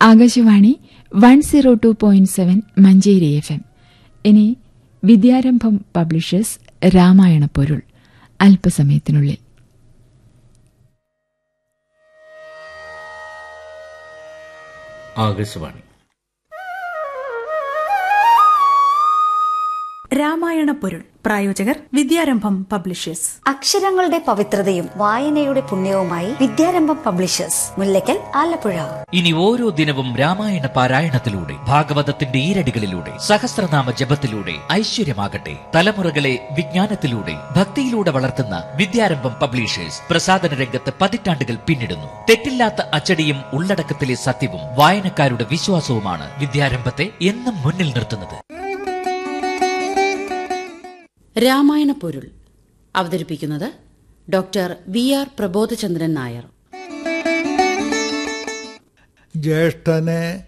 Akashvani one zero two point seven Manjeri F M ഇനി Vidyarambham publishers Ramayana പൊരുൾ അല്പസമയത്തിനുള്ളിൽ ആകാശവാണി രാമായണ പൊരുൾ പ്രായോജകർ വിദ്യാരംഭം പബ്ലിഷേഴ്സ് അക്ഷരങ്ങളുടെ പവിത്രതയും വായനയുടെ പുണ്യവുമായി വിദ്യാരംഭം പബ്ലിഷേഴ്സ് മുല്ലയ്ക്കൽ ആലപ്പുഴ ഇനി ഓരോ ദിനവും രാമായണ പാരായണത്തിലൂടെ ഭാഗവതത്തിന്റെ ഈരടികളിലൂടെ സഹസ്രനാമ ജപത്തിലൂടെ ഐശ്വര്യമാകട്ടെ തലമുറകളെ വിജ്ഞാനത്തിലൂടെ ഭക്തിയിലൂടെ വളർത്തുന്ന വിദ്യാരംഭം പബ്ലിഷേഴ്സ് പ്രസാദന രംഗത്ത് പതിറ്റാണ്ടുകൾ പിന്നിടുന്നു തെറ്റില്ലാത്ത അച്ചടിയും ഉള്ളടക്കത്തിലെ സത്യവും വായനക്കാരുടെ വിശ്വാസവുമാണ് വിദ്യാരംഭത്തെ എന്നും മുന്നിൽ നിർത്തുന്നത് രാമായണ പൊരുൾ അവതരിപ്പിക്കുന്നത് doctor V R Prabodhachandran Nair ജ്യേഷ്ഠനെ